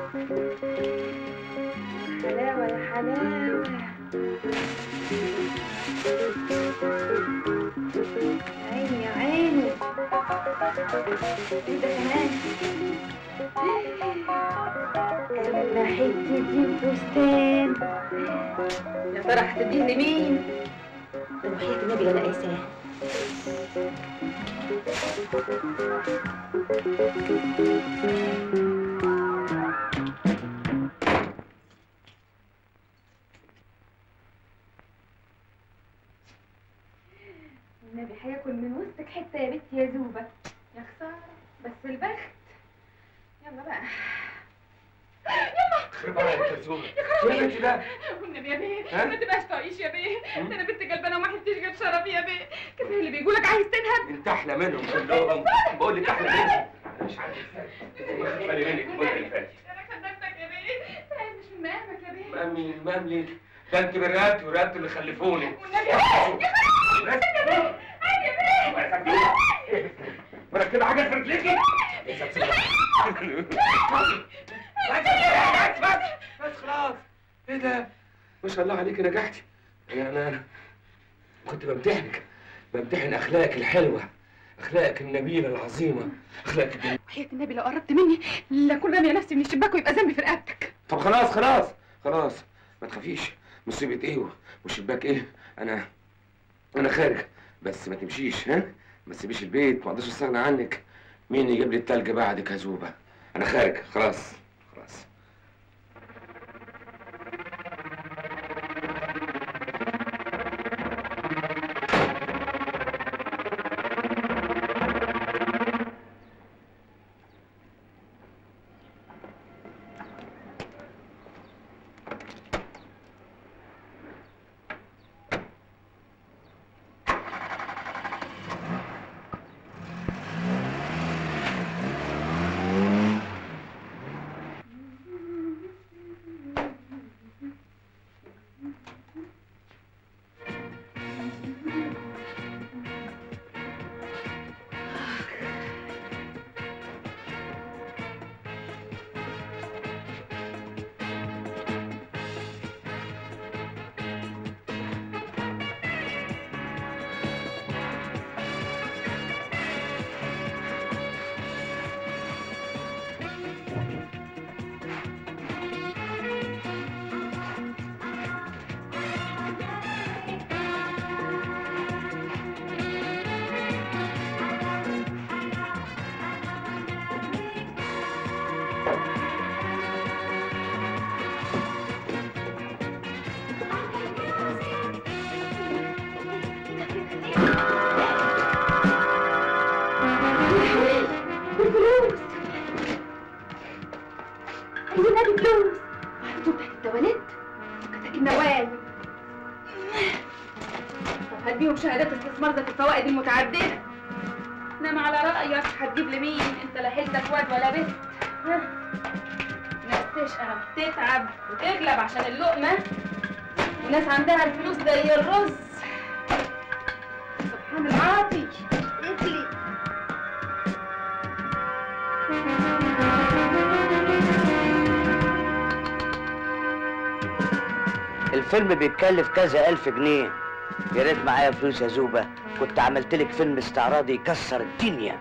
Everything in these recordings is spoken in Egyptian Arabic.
حلاوة يا حلاوة يا عيني يا عيني ايه ده كمان أما حتة دي فستان يا ترى هتديه لمين؟ ده وحياة النبي أنا قايساه النبي هياكل من وسطك حته يا بنتي يا زوبه يا خساره بس البخت يلا بقى خرب عليك يا زومة ايه انت ده؟ والنبي يا بيه ها؟ ما تبقاش طايش يا بيه ده انا بنت قلبانه وما حدش جاب شرفي يا بيه كفايه اللي بيقولك عايز تنهب انت احلى منهم كلهم بقول لك احلى منهم انا مش عارف ازاي واخد بالي منك المده اللي فاتت انا خدمتك يا بيه تعال مش من مقامك يا بيه مامي مامي ده انت برقبتي ورقبت اللي خلفوني والنبي يا بيه بس يا بيه يا بيه مركبة حاجة في رجليكي بس بس بس خلاص ايه ده ما شاء الله عليك نجحتي يعني انا كنت بمتحنك بمتحن اخلاقك الحلوه اخلاقك النبيله العظيمه اخلاقك الجميله وحياة النبي لو قربت مني لاكون راميه نفسي من الشباك ويبقى ذنبي في رقبتك طب خلاص خلاص خلاص ما تخافيش مصيبه ايه والشباك ايه انا انا خارج بس ما تمشيش ها ما تسيبيش البيت ما اقدرش استغنى عنك مين يجيب لي التلج بعدك يا زوبه انا خارج خلاص خلاص الفلوس عايزين نادي فلوس وحطوا تحت التواليت كتاك النوال طب هديهم شهادات استثمار ذات الفوائد المتعددة انما على رأيك هتجيب لمين انت لا حلتك واد ولا بنت ها؟ ناس تشقى تتعب وتغلب عشان اللقمة وناس عندها الفلوس زي الرز سبحان العاطي اجلي الفيلم بيتكلف كذا ألف جنيه يا ريت معايا فلوس يا زوبة كنت عملت لك فيلم استعراضي يكسر الدنيا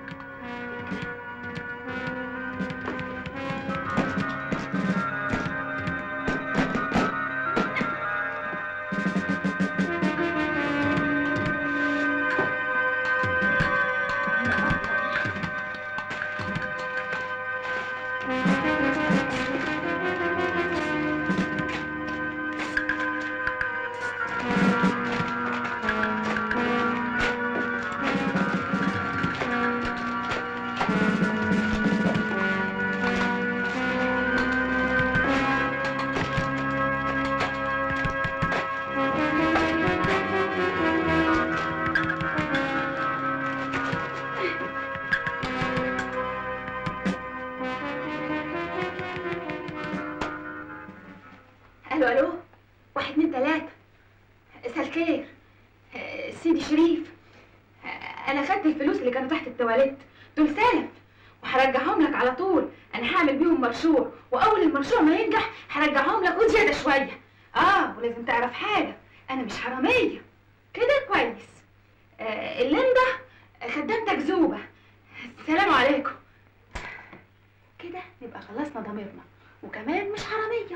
الو الو واحد اتنين تلاتة سالكير آه، سيدي شريف آه، انا خدت الفلوس اللي كانوا تحت التواليت دول سلف وهرجعهم لك على طول انا هعمل بيهم مشروع واول المشروع ما ينجح هرجعهم لك وزياده شويه اه ولازم تعرف حاجه انا مش حراميه كده كويس آه الليندا خدامتك زوبه السلام عليكم كده نبقى خلصنا ضميرنا وكمان مش حراميه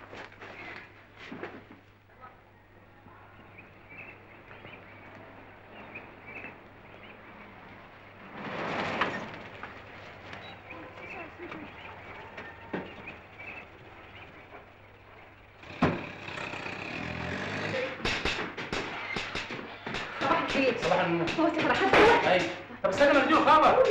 صباح الخير صباح النور هو سي فرحات جوه ايوه طب استنى ما نديله خبر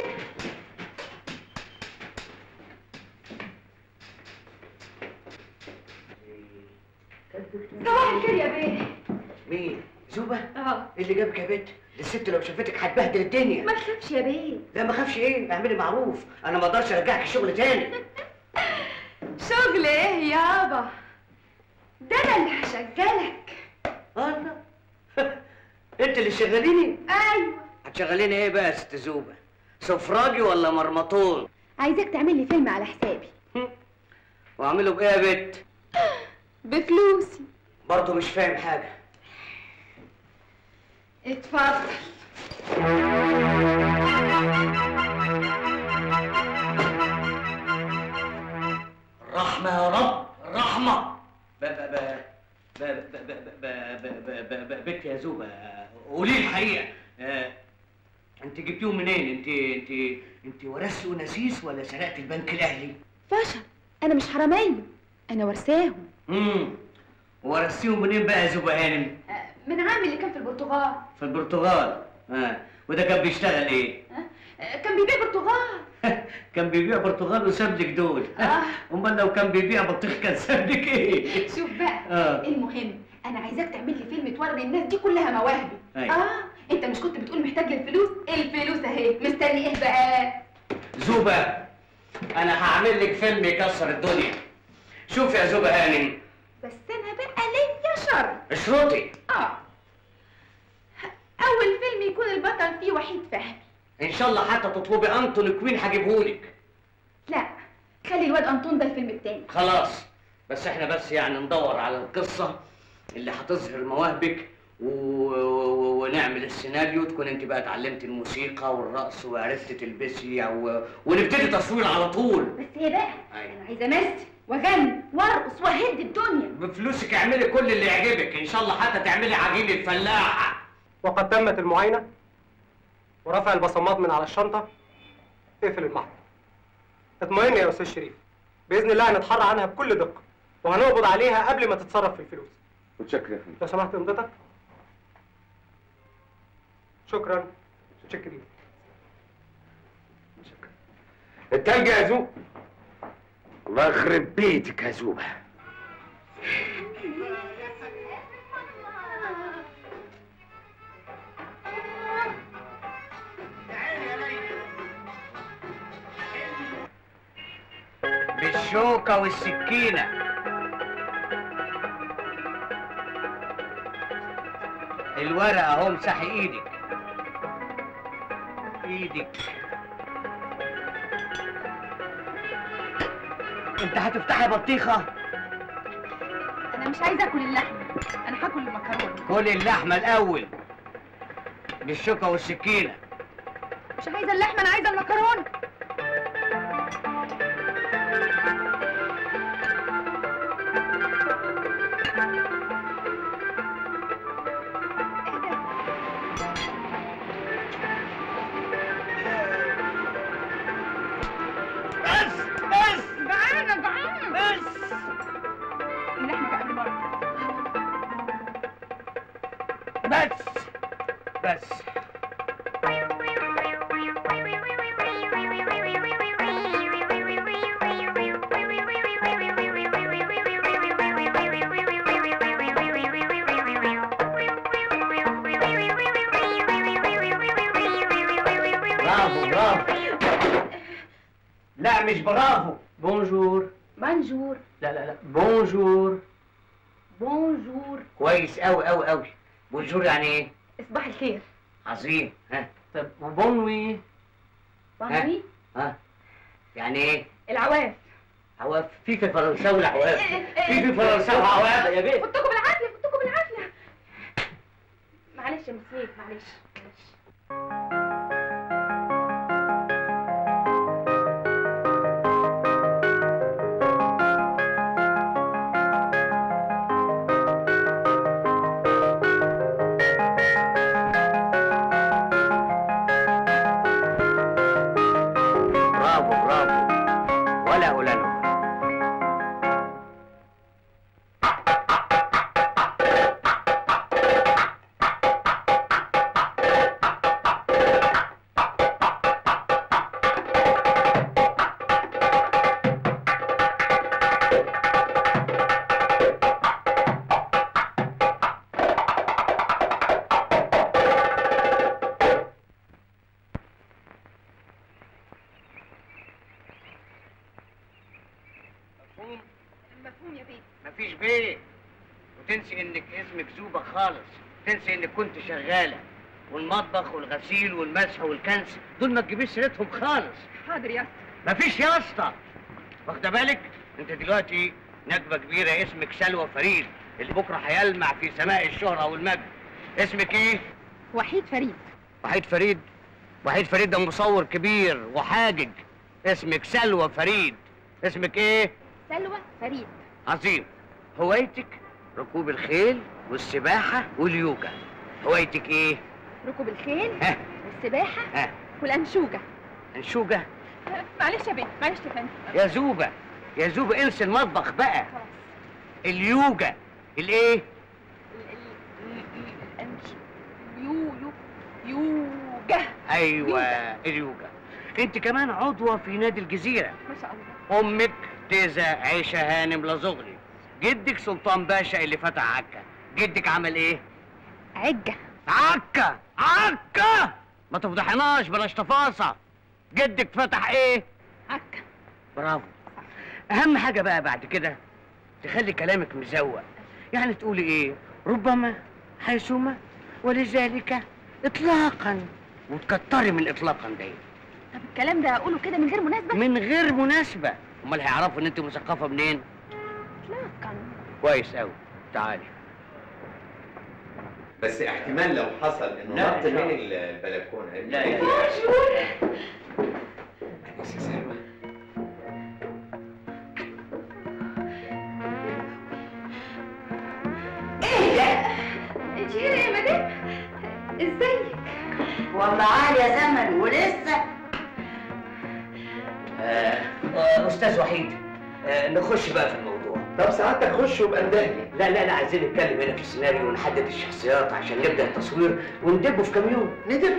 صباح الخير يا بيه مين زوبه اه إيه اللي جابك يا بنت الست لو شافتك هتبهدل الدنيا ما تخافش يا بيه لا ما اخافش ايه اعملي معروف انا ما اقدرش ارجعك الشغل تاني شغل ايه يابا ده انا اللي هشغلك الله انت اللي شغاليني ايوه هتشغليني ايه بقى يا ست زوبه سفراجي ولا مرمطون عايزاك تعمل لي فيلم على حسابي واعمله بايه يا بنت بفلوسي برضه مش فاهم حاجه اتفضل الرحمه يا رب الرحمه ب ب ب ب ب ب ب ب ب ب ب بنت يا زوبه قولي لي الحقيقه آه، انت جبتيهم منين انت انت انت ورثتي ونسيس ولا سرقت البنك الاهلي فشل انا مش حراميه انا ورثاهم امم ورثتيهم منين بقى يا زوبه هانم من عامل اللي كان في البرتغال في البرتغال اه وده كان بيشتغل ايه آه، كان بيبيع برتغال كان بيبيع برتغال وساب لك دول آه. امال لو كان بيبيع بطيخ كان ساب لك ايه شوف بقى آه. المهم انا عايزاك تعمل لي فيلم توري الناس دي كلها مواهبي أيوة. اه انت مش كنت بتقول محتاج للفلوس الفلوس اهي مستني ايه بقى زوبة أنا هعمل لك فيلم يكسر الدنيا شوف يا زوبة هانم بس انا بقى ليا شر اشرطي اه اول فيلم يكون البطل فيه وحيد فهمي إن شاء الله حتى تطلبي أنتوني كوين هجيبهولك لا خلي الواد انطون ده الفيلم التاني خلاص بس احنا بس يعني ندور على القصة اللي هتظهر مواهبك و... و... ونعمل السيناريو تكون انت بقى اتعلمت الموسيقى والرقص وعرفت تلبسي او ونبتدي تصوير على طول بس هي بقى أيوة. انا عايزه امثل واغني وارقص واهد الدنيا بفلوسك اعملي كل اللي يعجبك ان شاء الله حتى تعملي عجين الفلاحة وقد تمت المعاينة ورفع البصمات من على الشنطة اقفل المحضر اطمئن يا أستاذ شريف بإذن الله هنتحرى عنها بكل دقة وهنقبض عليها قبل ما تتصرف في الفلوس متشكر يا فندم لو سمحت امضتك شكرا متشكرين متشكر التلج يا زوب الله يخرب بيتك يا زوبة بالشوكة والسكينة الورقة اهو امسحي ايدك ايدك انت هتفتحي بطيخة انا مش عايزه اكل اللحمه انا هاكل المكرونه كل اللحمة الاول بالشوكة والسكينة مش عايزه اللحمه انا عايزه المكرونه بس بس جعانه جعانه بس اللحمه بقى بالمره بس بس برافو برافو لا مش برافو بونجور بونجور لا لا لا بونجور بونجور كويس قوي قوي قوي بونجور يعني ايه صباح الخير عظيم ها طب وبونوي بونوي ها يعني ايه العواف عواف في في فرنساوي عواف في في فرنساوي عواف يا بيه فوتكم بالعافيه فوتكم بالعافيه معلش يا مسيك معلش معلش برافو برافو ولا أولانو مفهوم مفهوم يا بيه مفيش بيه وتنسي انك اسمك زوبة خالص تنسي انك كنت شغالة والمطبخ والغسيل والمسح والكنس دول ما تجيبيش سيرتهم خالص حاضر يا مفيش يا اسطى واخده بالك انت دلوقتي نجمه كبيره اسمك سلوى فريد اللي بكره هيلمع في سماء الشهره والمجد اسمك ايه وحيد فريد وحيد فريد وحيد فريد ده مصور كبير وحاجج اسمك سلوى فريد اسمك ايه سلوى فريد عظيم هوايتك ركوب الخيل والسباحه واليوجا هوايتك ايه ركوب الخيل ها والسباحه ها والانشوجه انشوجه معلش يا بيه معلش يا فندم يا زوبه يا زوبه انسي المطبخ بقى خلاص اليوجا الايه ال- ال- ال- الأنش- يو يو يوجا ايوه يوجا. اليوجا انت كمان عضوه في نادي الجزيره ما شاء الله امك تيزا عيشه هانم لزغلي جدك سلطان باشا اللي فتح عكا جدك عمل ايه عجه عكا عكا ما تفضحناش بلاش تفاصيل جدك فتح ايه عكه برافو اهم حاجه بقى بعد كده تخلي كلامك مزوق يعني تقولي ايه ربما حيثما ولذلك اطلاقا وتكتري من اطلاقا دي طب الكلام ده اقوله كده من غير مناسبه من غير مناسبه امال هيعرفوا ان انت مثقفه منين اطلاقا كويس قوي تعالي بس احتمال لو حصل انه لا، نط إن شاء من الله. البلكونه لا يا أنس يا سلوى انت هنا يا مدام ازيك والله عالي يا زمن ولسه آه آه، استاذ وحيد آه نخش بقى في الموضوع طب ساعتك خش وابقى ندهلي لا لا لا عايزين نتكلم هنا في السيناريو ونحدد الشخصيات عشان نبدا التصوير وندبه في كام يوم ندب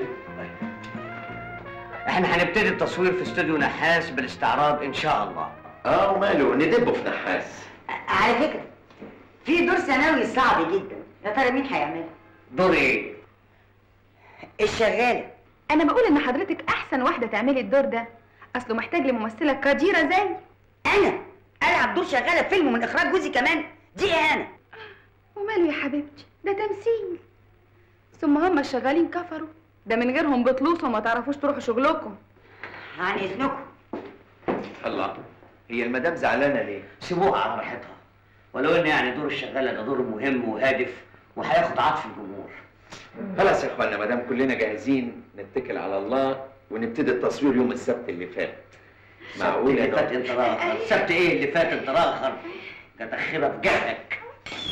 احنا هنبتدي التصوير في استوديو نحاس بالاستعراض ان شاء الله اه وماله ندبه في نحاس على فكرة في دور ثانوي صعب جدا يا ترى مين هيعمله؟ دور ايه الشغالة انا بقول ان حضرتك احسن واحده تعملي الدور ده اصله محتاج لممثله قديره زي أنا ألعب دور شغالة في فيلم من إخراج جوزي كمان دي أنا وماله يا حبيبتي ده تمثيل ثم هم الشغالين كفروا ده من غيرهم بتلوصوا وما تعرفوش تروحوا شغلكم عن إذنكم الله هي المدام زعلانه ليه؟ سيبوها على راحتها ولو ان يعني دور الشغاله ده دور مهم وهادف وهياخد عطف الجمهور خلاص يا اخوانا ما دام كلنا جاهزين نتكل على الله ونبتدي التصوير يوم السبت اللي فات معقول اللي يا فات دكتور؟ انت راخر سبت ايه اللي فات انت راخر كتخبه في جهلك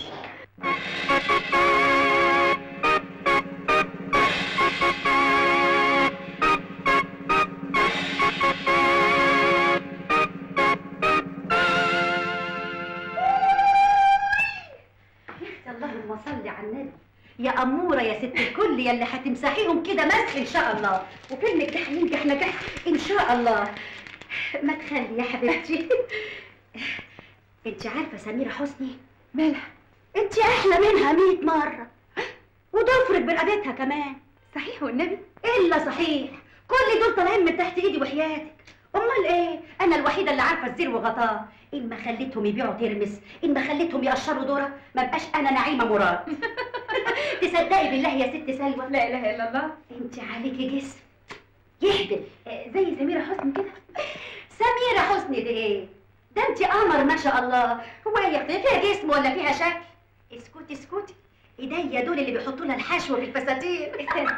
اللهم صل على النبي يا أمورة يا ست الكل يا اللي هتمسحيهم كده مسح إن شاء الله وفيلمك ده هينجح نجاح إن شاء الله ما تخلي يا حبيبتي انت عارفة سميرة حسني مالها انت أحلى منها مية مرة وضفرك برقبتها كمان صحيح والنبي إلا صحيح كل دول طالعين من تحت إيدي وحياتك أمال إيه؟ أنا الوحيدة اللي عارفة الزير وغطاه إن ما خليتهم يبيعوا ترمس إن ما خليتهم يقشروا ذرة ما بقاش أنا نعيمة مراد تصدقي بالله يا ست سلوى لا اله الا الله انت عليكي جسم يهبل آه، زي سميره حسني كده سميرة حسني دي ايه ده انت قمر ما شاء الله هو هي فيها جسم ولا فيها شكل اسكتي اسكتي ايديا دول اللي بيحطوا لها الحشو في الفساتين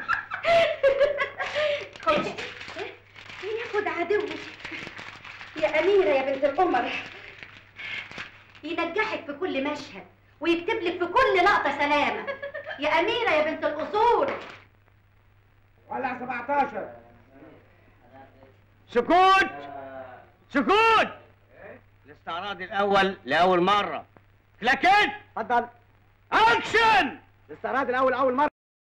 خد ياخد عدوك يا أميرة يا بنت القمر ينجحك في كل مشهد ويكتب لك في كل لقطة سلامة يا أميرة يا بنت الأصول ولع 17 سكوت سكوت الاستعراض الاول لاول مره لكن اتفضل اكشن الاستعراض الاول اول مره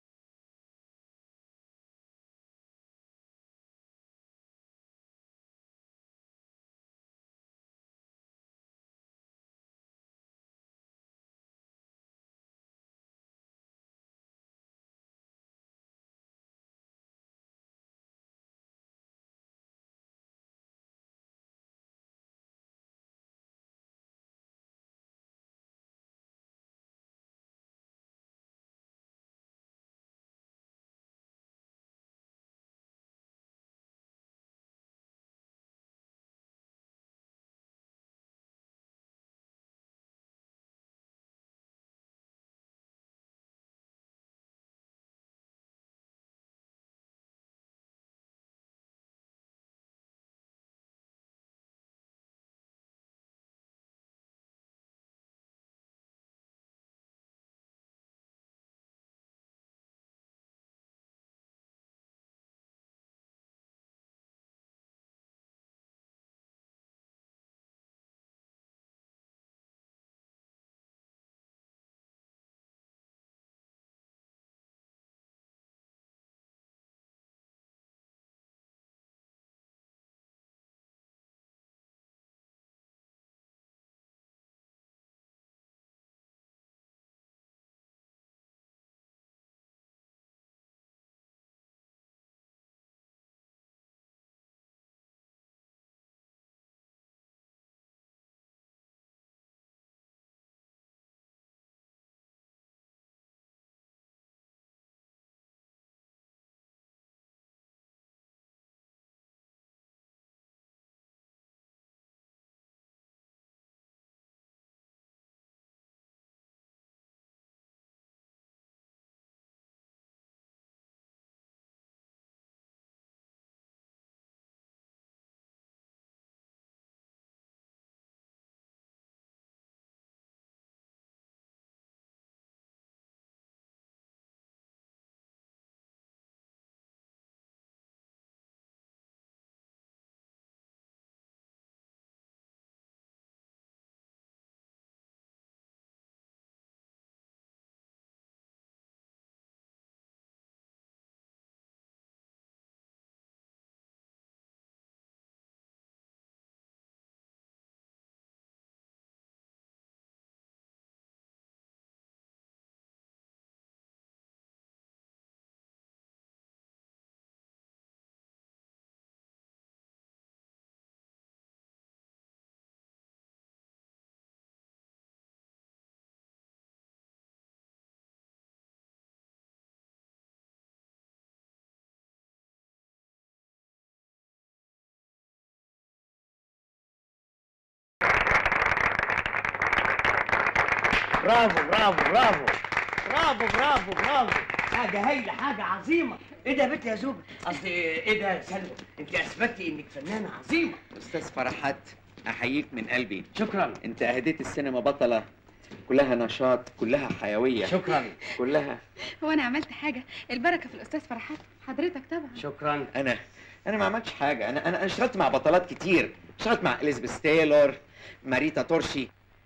برافو برافو برافو برافو برافو برافو حاجة هايلة حاجة عظيمة ايه ده يا بنت يا زوبة قصدي ايه ده يا سلوى انت اثبتي انك فنانة عظيمة استاذ فرحات احييك من قلبي شكرا انت اهديت السينما بطله كلها نشاط كلها حيويه شكرا كلها هو انا عملت حاجه البركه في الاستاذ فرحات حضرتك طبعا شكرا انا انا ما عملتش حاجه انا انا أنا اشتغلت مع بطلات كتير اشتغلت مع اليزابيث تايلور ماريتا تورشي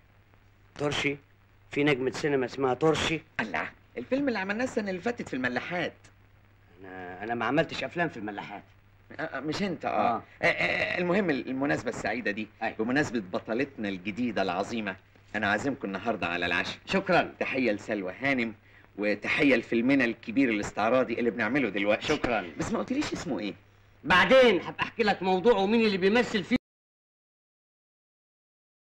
ترشي في نجمة سينما اسمها ترشي الله الفيلم اللي عملناه السنه اللي فاتت في الملاحات انا انا ما عملتش افلام في الملاحات آه، آه، مش انت اه, آه. آه. آه المهم المناسبه السعيده دي أيوة. بمناسبه بطلتنا الجديده العظيمه انا عازمكم النهارده على العشاء شكرا تحيه لسلوى هانم وتحيه لفيلمنا الكبير الاستعراضي اللي بنعمله دلوقتي شكرا بس ما قلتليش اسمه ايه بعدين هبقى احكي لك موضوع ومين اللي بيمثل فيه